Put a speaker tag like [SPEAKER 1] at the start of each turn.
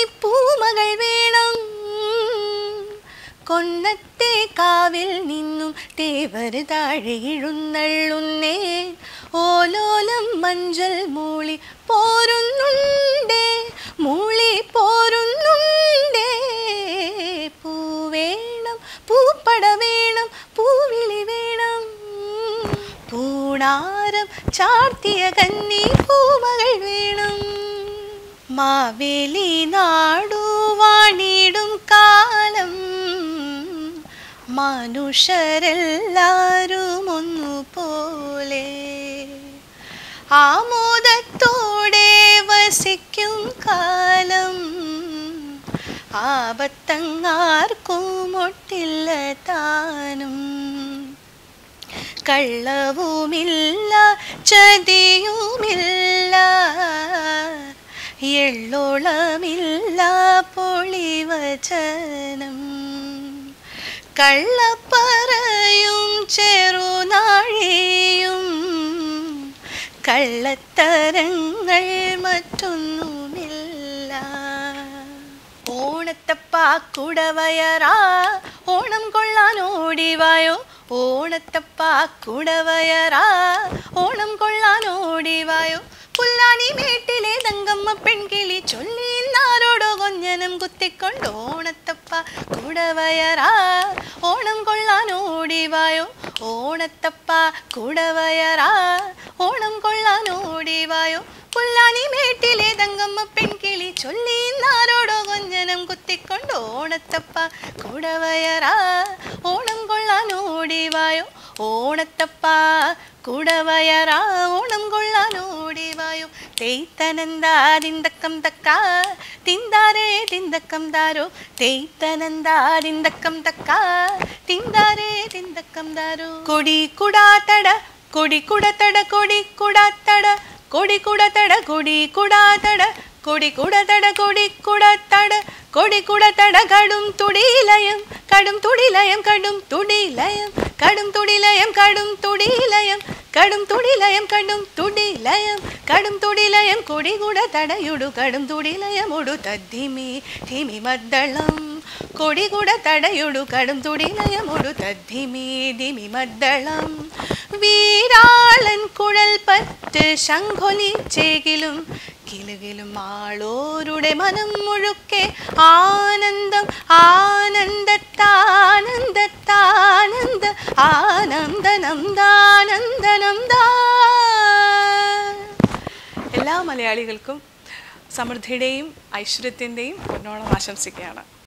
[SPEAKER 1] പൂമകൾ വേണം കൊന്നത്തെ കാവിൽ നിന്നും തേവര് താഴെ എഴുന്നള്ളുന്നേ ഓലോലം മഞ്ചൽ മൂളി പോരുന്നുണ്ടേ മൂളി പോരുന്നുണ്ടേ പൂവേണം പൂപ്പട വേണം പൂവിളി വേണം പൂണാരം ചാർത്തിയ കന്നി പൂമകൾ വേണം മാവേലി നാടു വാണിടും കാലം മനുഷ്യരെല്ലാരും ഒന്നുപോലെ ആമോദത്തോടെ വസിക്കും കാലം ആപത്തങ്ങാർക്കും ഒട്ടില്ല താനും കള്ളവുമില്ല ചതിയുമില്ല എള്ളോളമില്ല പൊളിവചനം കള്ളപ്പറയും ചെറുനാഴിയും കള്ളത്തരങ്ങൾ മറ്റൊന്നുമില്ല ഓണത്തപ്പാ കുടവയറാ ഓണം കൊള്ളാൻ ഓടിവായോ ഓണത്തപ്പാ കുടവയറാ ഓണം കൊള്ളാൻ ഓടിവായോ പുല്ലാനി മേട്ടിലെ തങ്കമ്മ പെൺകിളി ചൊല്ലി നാരോടോ കൊഞ്ഞനം കുത്തിക്കൊണ്ട് ഓണത്തപ്പ കുടവയറാ ഓണം കൊള്ളാൻ ഓടിവായോ ഓണത്തപ്പ കുടവയറാ ഓണം കൊള്ളാൻ ഓടിവായോ പുല്ലാനി മേട്ടിലെ തങ്കമ്മ പെൺകിളി ചൊല്ലി നാരോടോ കൊഞ്ഞനം കുത്തിക്കൊണ്ട് ഓണത്തപ്പ കുടവയറാ ഓണം കൊള്ളാൻ ഓടിവായോ ഓണത്തപ്പ കുടവയറാ ഓണം കൊള്ളാൻ ഓടിവായോ തെയ്ത്തനന്താ തിന്തക്കം തക്ക തിന്താരേ തിന്തക്കം താരോ തെയ്ത്തനന്താ തിന്തക്കം തക്ക തിന്താരേ തിന്തക്കം താരോ കൊടി കുടാത്തട കൊടി കുടത്തട കൊടി കുടാത്തട കൊടി കുടത്തട കൊടി കുടാത്തട കൊടി കുടത്തട കൊടി കുടത്തട കൊടി കുടത്തട കടും തുടിലയം കടും തുടിലയം കടും തുടിലയം കടും തുടിലയം കടും തുടിലയം കടും തുടിലയം കടും തുടിലയം കടും തുടിലയം കൊടി കുട തടയുടു കടും തുടിലയമൊടു തദ്ധിമി ധിമി മദ്ദളം കൊടി കുട തടയുടു കടും തുടിലയമൊടു തദ്ധിമി ധിമി മദ്ദളം വീരാളൻ കുഴൽ പറ്റ് ശംഖൊലിച്ചെങ്കിലും കിലുകിലും ആളോരുടെ മനം മുഴുക്കെ ആനന്ദം ആനന്ദത്താനന്ദത്താനന്ദ ആനന്ദനന്ദാനന്ദനന്ദാ എല്ലാ മലയാളികൾക്കും സമൃദ്ധിയുടെയും ഐശ്വര്യത്തിൻ്റെയും പൊന്നോണം ആശംസിക്കുകയാണ്